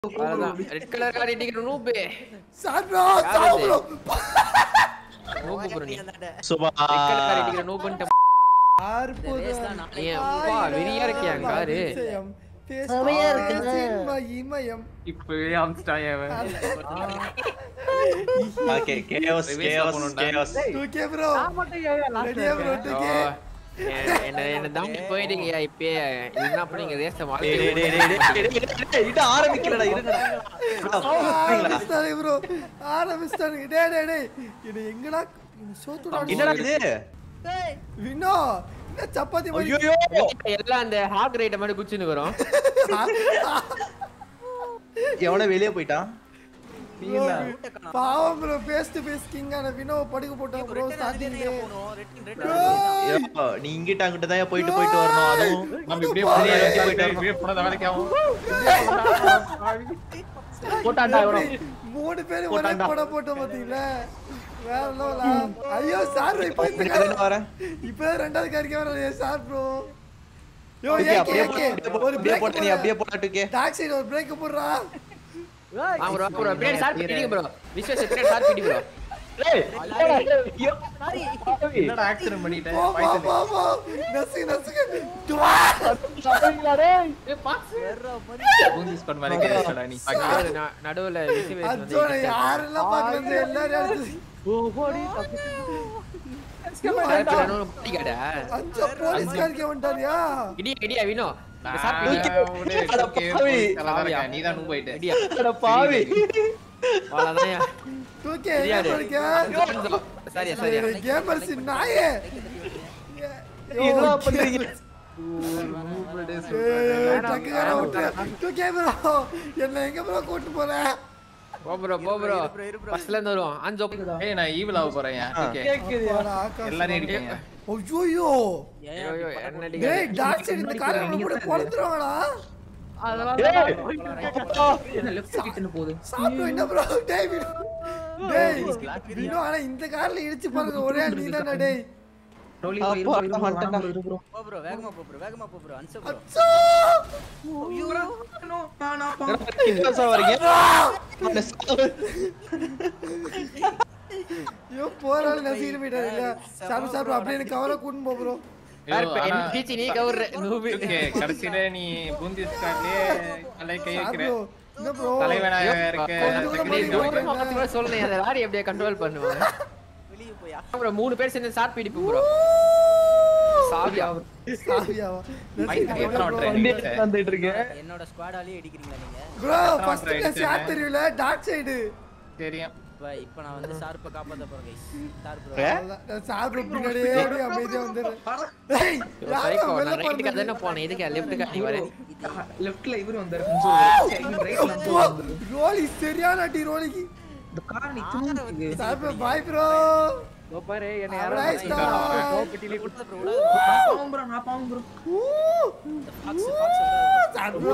அவ்வளவுதான் red colour car இடிக்கிற noob sir bro சாவு ப்ரோ நூபு ப்ரோ நீ சுபா ரெட் கலர் கார் இடிக்கிற நூபுன்ட்டு அற்புதம் ஏன் அப்பா வெறியா இருக்கியா காரு அதிசயம். செமையா இருக்குங்க. பேசும் இமயம் இப்பவே அமிச்சிட்டான் அவன் okay chaos chaos chaos 2K bro ரெடியா ப்ரோ 2K என்ன என்ன தாண்டி போயிட்டீங்கயா இப்பயே என்ன பண்ணீங்க ரேஸ டேய் டேய் டேய் டேய் டேய் டேய் டேய் இது ஆரம்பிக்கலடா இருங்கடா ஆரம்பிச்சிட்டானுங்க ப்ரோ ஆரம்பிச்சிட்டானுங்க டேய் டேய் டேய் இது எங்கடா சோத்துடா என்னடா இது வினோ என்ன சப்பாத்தி மாதிரி ஐயோ எல்லாம் அந்த ஹாக் ரைட்ட மாதிரி குச்சின்னு வரும் எவனோ வெளிய போயிட்டான் பாவம் ப்ரோ ஃபேஸ் டு ஃபேஸ் கிங்கான வினோ படுக்க போட்டான் ப்ரோ ஸ்டார்டிங்ல ஐயோ, நீ இங்கிட்ட அங்கிட்ட தான் போயிட்டு போயிட்டு வரணும் அதுவும் நம்ம இப்படியே போய் போய் ஏத்தி போயிட்டு வரணும். இப்படியே போனத வேலைக்கு ஆகும் மூணு பேர் ஒரே பட போட்டோம் பாத்தீங்களா வேற லெவலா ஐயோ சார் இப்போ இந்த பின்னாடி தானே வரேன் இப்போ ரெண்டாவது காரிக்க வர sir bro yo okay, AK அப்படியே ஏகே போட்டு, ஒரு அப்படியே பிரேக் போட்டு நீ அப்படியே போட்டுக்கே டாக் சைடு ஒரு பிரேக் போடுறா ஆ ப்ரோ ப்ரோ பின்னாடி சார் பிடிங்க ப்ரோ விஸ்வஸ் பின்னாடி சார் பிடி ப்ரோ என்னடா ஆக்சிடென்ட் பண்ணிட்டேன் போ போ போ போ நசுக்கு நசுக்கு துவா பூந்தி ஸ்குவாட் மாதிரி கேட்டடா நீ நடுவுல விசிவேஸ் அச்சோ வந்து யாரெல்லாம் பார்க்க வந்து எல்லாரும் அடுத்து பிடிக்காடா அஞ்சு போலீஸ் காரிக்க வந்துட்டாரியா இடியா இடியா வினோ நீ தான் நூ போயிட்டு இடியா அட பாவி அவ்வளவுதான் தூக்கே தெரியாது. என்ன சரியா சரியா கேமர்ஸ் நாயே என்னடா பண்றீங்க டக்குகார விட்டு தூக்கே ப்ரோ என்ன எங்க ப்ரோ கூட்டு போற போ ப்ரோ போ ப்ரோ ஃபர்ஸ்ட்ல இருந்து வருவோம் அஞ்சு ஏய் நான் ஈவில் ஆக போறேன் ஓகே போடா, ஆகாஷ். எல்லாரையும் அடிப்பீங்க ஐயோயோ ஐயோ என்னடி டேய் டாக் சைடு இந்த காரை நம்ம கூட பொறுத்துறவாடா சாப்பிடு என்ன ப்ரோ டேய் விடு டேய் விடு ஆனா இந்த கார்ல இடிச்சு பாருங்க ஒரே ஆள் நீதானே டேய் அப்பா வந்துட்டா அச்சோ என்ன சார் வரீங்க ஐயோ போறால நசிக்கிட்டு போயிட்டாரு இல்ல சாப்பிடு சாப்பிடு அப்படியே எனக்கு கவலை கூட்டு போ ப்ரோ பீச்சி நீ கவுற நூபு ஓகே கடைசியில நீ பூந்தி ஸ்குவாட்லயே அலை கை வைக்கிற சாப்பிடு என்ன ப்ரோ தலைவனாக இருக்க கொஞ்சம் கூட second பண்ணி governor. பக்கத்து கூட சொல்லணும் அந்த லாரி எப்படியா கண்ட்ரோல் பண்ணுவாங்க ப்ரோ மூணு பேர் சேர்ந்து ஷார்ட் பிடிப்பு ப்ரோ சாவியா சாவியாவா பைக் எத்தனை ஓட்டுற வந்துட்டு இருக்கேன் என்னோட ஸ்குவாடாலே அடிக்கிறீங்களா நீங்க ப்ரோ ஃபர்ஸ்ட் கிளாஸ் யார் தெரியல டாக் சைடு தெரியும் இப்ப இப்ப நான் வந்து சார்ப்ப காப்பாத்த போறேன் கைஸ் சார் ப்ரோ நான் சாப்பிட பின்னாடியே அப்படியே அமைதியா வந்துடுறேன் டேய் யாரோ சைக்கோ வெளில நான் ரைட்டுக்கு போறது தானே போனேன் இதுக்கு லெஃப்ட் காட்டி வரேன் லெஃப்ட்ல இவரு வந்தாரு அப்போ, ரோலி சரியான அடி ரோலிக்கு இந்த கார் நிக்குது சாப்பிட பாய் ப்ரோ பாரு என்ன Nice dog. பாவம் bro நான் பாவம் bro box box sir bro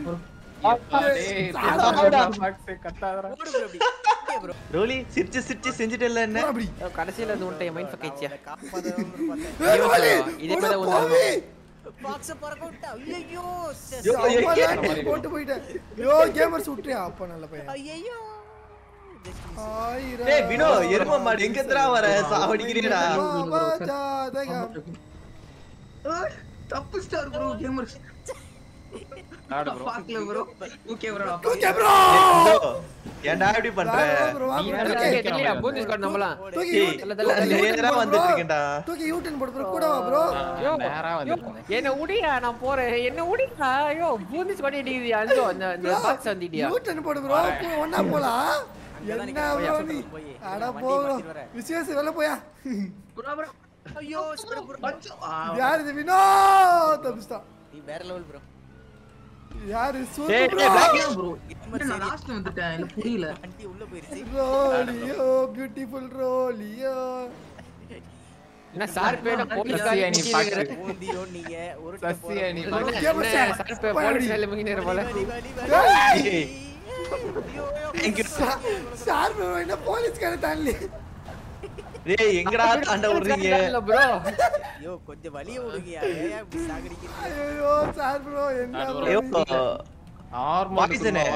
கத்தாதரா ஓடு ப்ரோ அப்படி ப்ரோ ரோலி சிரிச்சு சிரிச்சு செஞ்சுட்டல என்ன அப்படி கடைசியில இருந்து உன்ட்ட மைண்ட் ஃபக்கைச்சியா காப்பாத்த ஏய், ரோலி, இதே உள்ள மாதிரி தான் போவி. பாக்ஸ் பறக்க விட்டா ஐயோ செம்ம லாட்டி போட்டு போயிட்டேன் யோ கேமர்ஸ் விட்டுறியா அப்ப நல்ல பையன் ஐயோ ஆயிரம் டேய் வினோ எரும மாடு எங்க எத்தரா வர சாவடிக்கிறீடா பாபா ஜாதகம். தப்பு ஸ்டார் ப்ரோ கேமர்ஸ் ஆடு ப்ரோ பாக்கல ப்ரோ ஓகே ப்ரோ தூக்கி bro. ஏன்டா இப்படி பண்ற வா bro, வா நீ bro. வேற தூக்கி, தெரியல பூந்தி ஸ்குவாட் நம்பலாம் தூக்கி ஏய், U- தல, தல, தூக்கி தல. U-turn நேரா போடு வந்துட்டு bro. இருக்கேன்டா தூக்கி யூட்டன் போடு bro கூட வா ப்ரோ யோ, நேரா வந்துருக்கேன் என்ன உடியா நான் போறேன் என்ன உடியா ஐயோ பூந்தி ஸ்குவாட் அடிக்குது அஞ்சோ அந்த அந்த பாக்ஸ் வந்துட்டியா யூட்டன் போடு ப்ரோ ஒண்ணா போலாம் என்ன ப்ரோ நீ அட போ bro. விசேஷ வெளில போயா ப்ரோ ப்ரோ ஐயோ சார் ப்ரோ யார் இது வினோ தப்பிச்சிட்டா நீ வேற லெவல் ப்ரோ யாரு டேய், சூப்பர் டேய், ப்ரோ black ப்ரோ நான் லாஸ்ட்ல வந்துட்டேன் எனக்கு புரியல வண்டி உள்ள போயிருச்சு ரோலியோ பியூட்டிஃபுல் ரோலியோ என்ன சார் பேட போலீஸ் சசியா நீ பாக்கு ஓந்தியோ நீங்க ஒரு சசியா நீ bro. பாக்கு கேமரா சார் சார். பே போலீஸ் வேலை முங்கின போல ஏய், thank you. சார் ப்ரோ என்ன போலீஸ்கார தாண்டி டேய் எங்கடா தாண்ட விடுறீங்க ப்ரோ ஐயோ கொஞ்சம் வலிய விடுங்க ஏன் இப்படி சாகடிக்கிறீங்க ஐயோ சார் ப்ரோ என்ன அது bro ஐயோ நீ? ஆர்மர் பாய்சனே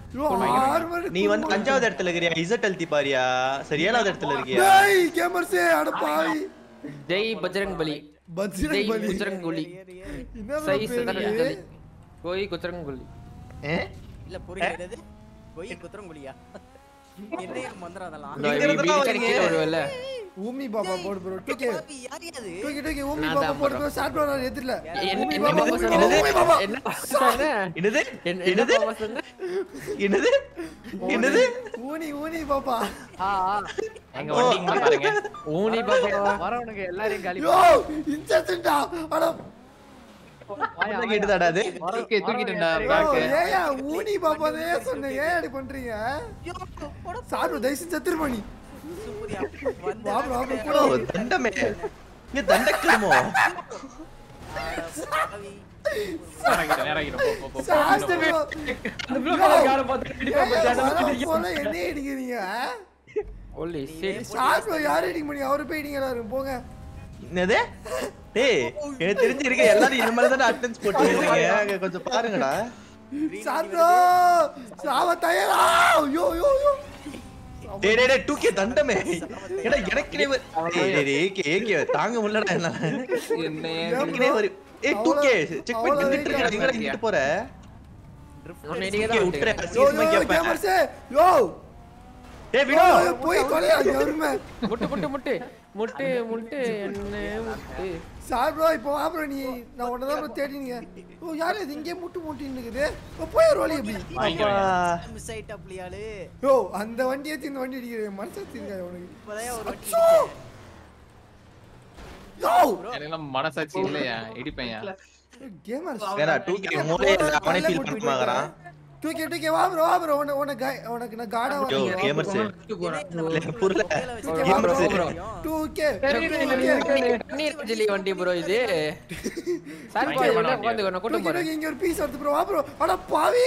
ஐயோ, ஆறு மணி நீ வந்து அஞ்சாவது இடத்துல இருக்கிறியா இசட் அழுத்தி பாரியா சரி ஏழாவது இடத்துல இருக்கியா டேய் கேமர்ஸே அட பாவி ஜெய் பஜ்ரங் பலி பஜ்ரங் ஜெய் பலி குஜரங் குலி என்ன bro சை பேரு? சிதறல் கோய் குஜரங் குலி ஏ? இல்ல புரியல கொய் குத்திரம் குழியா என்ன மந்திரம் அதெல்லாம் இங்க இருந்தா வீடு வரீங்க. கீழே வருவல்ல ஊமி பாபா போடு ப்ரோ டூகே பாப்பி, யார் அது டூகே டூகே ஊமி நான் பாபா தான் போடு bro. ப்ரோ ஷார்ட் ப்ரோ நான் எதிரல என்ன ஊமி என்ன பாபா பாப்பா ஊமி சொன்ன? பாபா என்ன பாப்பா சொன்ன? என்னது என்ன- என்ன என்னது பாப்பா சொன்ன? என்னது என்னது ஊனி ஊனி பாப்பா ஆ, ஆ. எங்க வண்டிங்க பாருங்க ஊனி பாப்பா வரவனுக்கு எல்லாரையும் காலி யோ இன்சென்டா அட அதான் கேட்டுதாடா அது ஓகே தூக்கிட்டேன்டா யோ பேக் ஏயா ஊனி பாபானே சொன்னேன் ஏன் அப்படி பண்றீங்க சார் ப்ரோ தயவு செஞ்சு செத்துருமா நீ சூப்பரியா வந்து வா ப்ரோ வா ஓ, தண்டமே இங்க தண்டக்கருமோ பாவி. நேராகிட்டோம் நேராகிட்டோம் போ, போ, போ, போ. சார் ப்ரோ அந்த blue color car பார்த்து இடிப்பா பாத்தியா? போல என்ன அடிக்கிறீங்க Holy shit. சார் ப்ரோ யார் அடிக்க முடியும் அவரு போய் அடிக்கிறாரு போங்க என்னது டேய் எனக்கு தெரிஞ்சு இருக்க எல்லாரும் இந்த மாதிரி தானே அட்டென்ஸ் போட்டு இருக்கீங்க அங்க கொஞ்சம் பாருங்கடா சார் ப்ரோ சாவ தயாரா ஐயோ ஐயோ ஐயோ டேய் டேய் டேய் டூகே தண்டமே ஏடா எனக்கே வ- டேய் டேய் டேய் ஏகே ஏகே தாங்க முடியலடா என்னால என்ன எனக்கே ஒரு ஏய் டூகே செக் பண்ணி நின்னுட்டு இருக்கடா எங்கடா இங்கிட்டு போற உன்னை இடிக்க டூகே தான் விட்டுற வந்துட்டேன். யோ அசிங்கமா யோ கேப்பேன் கேமர்ஸே யோ டேய் யோ, வினோ யோ, போய் கொலையா எவருமே முட்டு முட்டு முட்டு முட்டு முட்டு என்ன முட்டு சார் ப்ரோ இப்போ வா ப்ரோ நீ நான் உன்னை தான் தேடினீங்க ஓ யார் இது இங்கே முட்டு முட்டின்னு இருக்குது ஓ, போய் ரோலி எப்படி அப்பா மிஸ் ஆயிட்டா புள்ளியாளு யோ அந்த வண்டி வச்சு இந்த வண்டி அடிக்கிறேன் மனசு வச்சிருக்கா உனக்கு இப்பதான் ஒரு வண்டி அச்சோ! யோ எனக்கெல்லாம் மனசாட்சி இல்லையா இடிப்பேன் கேமர் ஏடா டூகே மூளை இல்ல அவனே ஃபீல் பண்ணுவாங்கறான் தூக்கி தூக்கி வா ப்ரோ வா ப்ரோ உன உன உனக்கு நான் காடா யோ வரேன் கேமர்ஸ் போறேன் இல்ல புரியல வா கேமர்ஸ் bro. டூக்கே தண்ணீர் ஜில்லி வண்டி ப்ரோ இது சார் பாய் உள்ள உட்காந்து நான் கூட்டம் தூக்கி போறேன் தூக்கி இங்க ஒரு பீஸ் வருது ப்ரோ வா ப்ரோ அட பாவி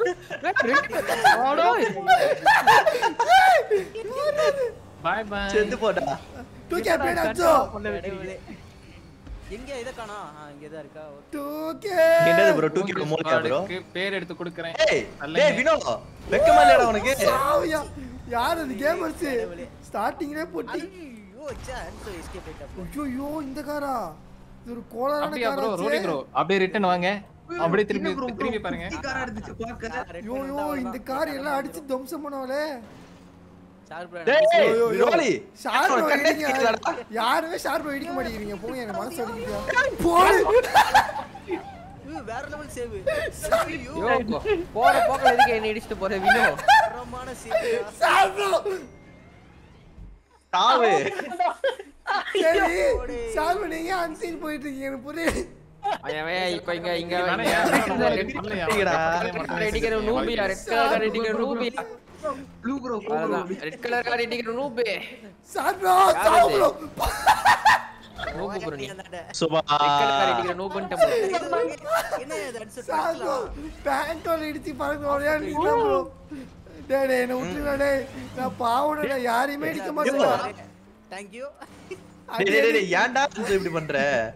பாய் பாய் செத்து போடா தூக்கி அப்படியே அச்சோ கடவுளே. எங்க இத காணா இங்க தான் இருக்கா ஓகே. தூக்கி என்னது ப்ரோ டூகே மூளையா ப்ரோ பேர் எடுத்து கொடுக்குறேன் ஏய் டேய் வினோ வெக்கமா இல்லடா உனக்கு சாவியா யார் அது கேமர்ஸ் ஸ்டார்டிங்லே போட்டி ஐயோ ச்சே அன்சோ எஸ்கேப் ஆயிட்டா ஐயோ இந்த காரா இது ஒரு கோளாறான அப்படியா ப்ரோ காரா ரோலிங் ப்ரோ அப்படியே ரிட்டர்ன் வாங்க அப்படியே திரும்பி என்ன bro, bro, திரும்பி பாருங்க குட்டி car ஆ இருந்துச்சு பார்க்க. ஐயோ ஐயோ இந்த கார் எல்லாம் அடிச்சு துவம்சம் பண்ணவளே சார் ப்ரோ டேய் ஐயோ, ஐயோ. ரோலி ஷார்ப் அவன் கண்ணே இடிங்க கேக்குதாடா? யாருமே ஷார்ப் இடிக்க மாட்டேங்கிறீங்க போங்க என்ன மனசு அடிக்கிறீங்க போடு வேற லெவல் சேவ் யோ போ- போற போக்கல எதுக்கு என்ன இடிச்சிட்டு போற வினோ தரமான சேவ் ஷார்ப் சாவு சரி ஷார்ப் நீங்க அன்சீன் போயிட்டு இருக்கீங்க எனக்கு புரியல அவன் இப்ப இங்க இங்க நானே இங்க யாரும் ரெட் பண்ணலையா? அடிக்கடா. கலர் அடிக்கிற நூபியா ரெட் கலர் அடிக்கிற நூபியா Blue bro, போ bro. அதான் ரெட் கலர் கார் அடிக்கிற நூபு ஷார்ப் சாவு ப்ரோ நூபு ப்ரோ நீ சுபா ரெட் கலர் கார் அடிக்கிற நூபுன்ட்ட bro. என்ன இது அன்சோ ஷார்ப் பேண்டோல இடிச்சு பறக்க வரையா நீ தான் ப்ரோ டேய் டேய் என்ன விட்டுருடா டேய் நான் பாவம்டா யாரையுமே இடிக்க மாட்டேன் தேங்க் யூ டேய் டேய் டேய், டேய் ஏன்டா இது இப்படி பண்ற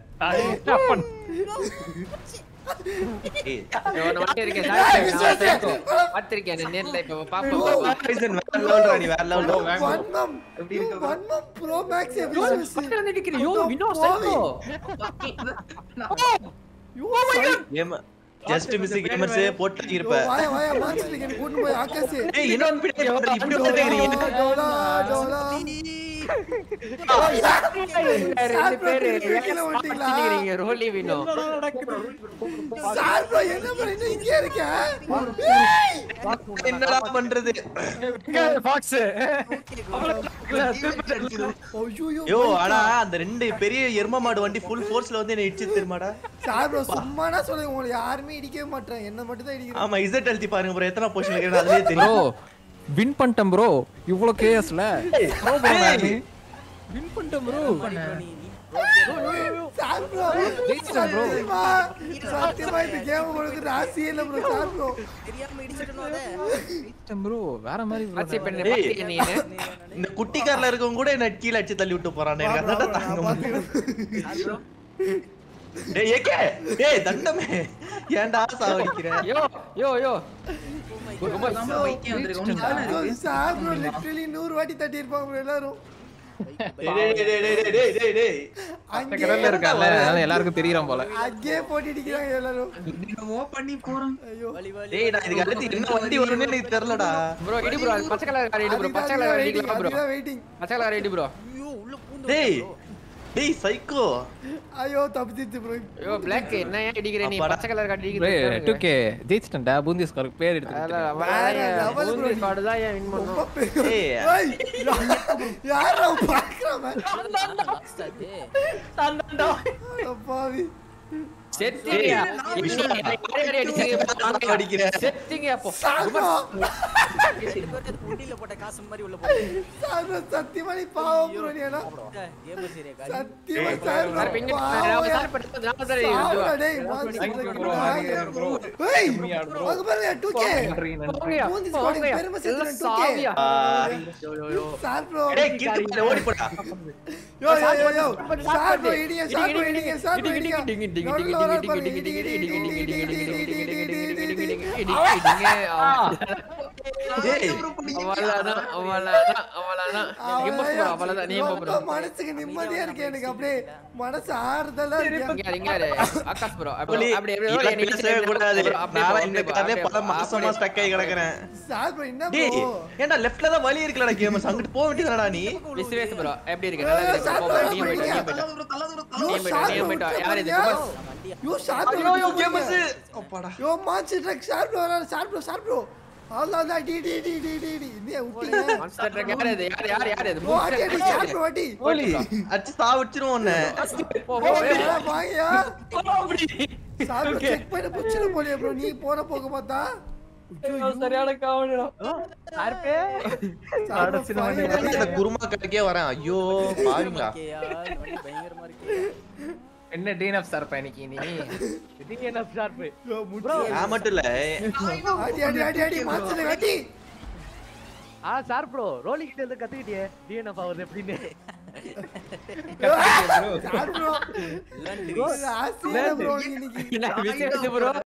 ஏய் யோ, நான் வந்துட்டே இருக்கேன் சார் நான் psycho. பார்த்திருக்கேன் நான் நேர்ல இப்ப பாப்போம் பாப்போம். Horizon வேற லெவல்டா நீ வேற லெவல் வன்மம் வன்மம் ப்ரோ மேக்ஸ் எபிசோட் பக்கத்துல வந்து அடிக்கிற yo Vino psycho. Yo game just miss gamers போட்டு இருப்ப வாயா வாயா மான்ஸ்டர் எனக்கு கூட்டு போய் ஆகாஷ் ஏய் இன்னொரு பின்னாடி பாரு இப்படி வந்துட்டீங்க டோலா டோலா ரெண்டு பேரு கீழே வந்துட்டீங்களா? அடிக்கிறீங்க, ரோலி வினோ சார் ப்ரோ என்ன பண்ணி இங்கே இருக்க என்னடா பண்றது ஐயோ யோ ஆனா அந்த ரெண்டு பெரிய எரும மாடு வண்டி ஃபுல் ஃபோர்ஸ்ல வந்து என்ன இடிச்சு தெரியுமாடா சார் ப்ரோ சும்மானா சொல்லுங்க உங்களை யாருமே இடிக்கவே மாட்டேன் என்ன மட்டும் தான் இடிக்கிறேன் ஆமா இசட் அழுத்தி பாருங்க ப்ரோ எத்தனை பொசிஷன் இருக்கேன்னு அதுலயே ப்ரோ தெரியும் வின் பண்ணிட்டேன் ப்ரோ இவ்வளோ கேஎஸ்ல ஏய், வின் பண்ணிட்டேன் ப்ரோ சார் ப்ரோ ஜெயிச்சிட்டேன் bro. சத்தியமா சத்தியமா இந்த கேம் உங்களுக்கு ராசியே இல்ல ப்ரோ சார் ப்ரோ தெரியாம இடிச்சிட்டனோ அத ஜெயிச்சிட்டேன் ப்ரோ வேற மாதிரி bro ஆச்சி நான். பெண்ணை ஏய். பாத்தியா நீ இந்த குட்டி கார்ல இருக்கவங்க கூட என்ன கீழ அடிச்சு தள்ளி விட்டு போறானே எனக்கு அதான் தாங்க முடியல. டேய் ஏகே ஏய் தண்டமே ஏன்டா சாவடிக்கிற யோ யோ யோ பைத்தியம் வந்திருக்கு உனக்கு தானே ஐயோ, இருக்கு சார் bro, literally நூறு வாட்டி தட்டி இருப்பாங்க bro எல்லாரும் டேய் டேய் டேய் டேய் டேய் டேய் டேய் அங்கே கடல்ல இருக்கான்ல அதனால எல்லாருக்கும் தெரியறான் போல அங்கே போட்டு அடிக்கிறாங்க எல்லாரும் என்னமோ பண்ணி போறோம் ஐயோ வலி வலி டேய் நான் இதுக்கு அடுத்து என்ன வண்டி வரும்னு எனக்கு தெரியலடா ப்ரோ இடி ப்ரோ பச்சை கலர் கார் இடி ப்ரோ பச்சை கலர் கார் இடிக்கலாம் ப்ரோ அதுதான் வெயிட்டிங் பச்சை கலர் இடி ப்ரோ ஐயோ உள்ள பூந்து டேய் டேய் சைக்கோ ஐயோ தப்பிச்சிச்சு ப்ரோ ஐயோ பிளாக் என்ன ஏன் இடிக்கிற நீ அப்பாடா. பச்சை கலர் கார் ப்ரோ இடிக்கிற 2k ஜெயிச்சிட்டேன்டா பூந்தி ஸ்கோருக்கு பேர் எடுத்து வேற level bro. கார்டு தான் ஏன் வின் ரொம்ப பண்ணோம் பெரிய- ஏய். ஏய், யார் அவன் பார்க்கறான் லாஸ்ட் அது அப்பாவி செத்தியா அடிக்கிற செத்திங்க அப்போ சாகோ ரெண்டு பேருக்கு அது குண்டில போட்ட காசு மாதிரி உள்ள போட்டு சாகோ சத்தியமா நீ பாவம் ப்ரோ நீ எல்லாம் கேம் சீரியா காடி சத்தியமா சார் சார் பிங்க பாவம் சார் பட்டு நான் சார் சாவுடா டேய் mass Thank you bro. bro. ஏய் அங்க பாருங்க 2k நன்றி நன்றி போங்கயா பூந்தி ஸ்குவாட் போங்கயா பெருமை எல்லாம் சேர்த்து 2k சாவியா சார் ப்ரோ டேய் கிட்டு மேல ஓடி போடா yo yo yo yo sir bro இடிங்க சார் ப்ரோ இடிங்க சார் ப்ரோ இடிங்க நடுவுல ஒரு ஆள் பாருங்க இடி இடி இடி இடி இடி இடி இடி இடி இடி இடி இடி இடி டேய் அவ்வளவுதான் அவ்வளவுதான் அவ்வளவுதான் அவ்வளவுதான். அவ்வளவுதான் நீ ரொம்ப ப்ரோ மனசுக்கு நிம்மதியா இருக்கு எனக்கு அப்படியே மனசு ஆறுதலா இருக்கு இங்க இங்க இரு. ஆகாஷ் ப்ரோ புலி, அப்படி இதெல்லாம் அப்படி பேசவே கூடாது நாளா இந்த கார்லயே பல மாசமா ஸ்டக் ஆகி கிடக்குறேன் சார் ப்ரோ என்ன டேய் ப்ரோ ஏன்டா லெஃப்ட்ல தான் வழி இருக்குலடா கேமஸ் அங்கிட்டு போக வேண்டியதுடா நீ விசுவேஸ் ப்ரோ எப்படி இருக்கு நல்லா இருக்கு போ, போ, நீ போயிட்டு நீ போயிட்டு தள்ளாத bro, தள்ளாத bro, யோ தள்ளாத நீ சார் போயிட்டு, நீ ப்ரோ போயிட்டு. யார் இது? யோ சார் ப்ரோ ஐயோ கேமஸ் அப்பாடா yo match truck sir bro sir bro sir bro அவ்வளோ தான் டி டி டி டி டி டி நீ விட்டீங்க மான்ஸ்டர் ட்ரக் யார் இது யார் யார் யார் இது ஓ அடி அடி சார் ப்ரோ அடி போலி அடிச்சு சாவச்சிரும் உன்னை போ ஓ போ வேற வாங்கயா சார் ப்ரோ செக் பண்ணி புடிச்சிரு போலியே ப்ரோ நீ போன போக பார்த்தா சரியான காமெடிடா சார் ப்ரோ finally- இந்த குருமா கடைக்கே வரேன் ஐயோ பாருங்களா இருக்கேயா இந்த வண்டி பயங்கரமா இருக்கே என்ன டிஎன்எஃப் சார் பயணிக்கு நீ யோ, முட்டி. நான் மட்டும் இல்ல அடி அடி அடி அடி மாச்சு அடி ஆ சார் ப்ரோ ரோலிங் கிட்ட இருந்து கத்துக்கிட்டியே டிஎன்எஃப் ஆகுது எப்படின்னு சார் ப்ரோ ஆசியா ப்ரோ இன்னைக்கு என்ன விசுவேஸ் ப்ரோ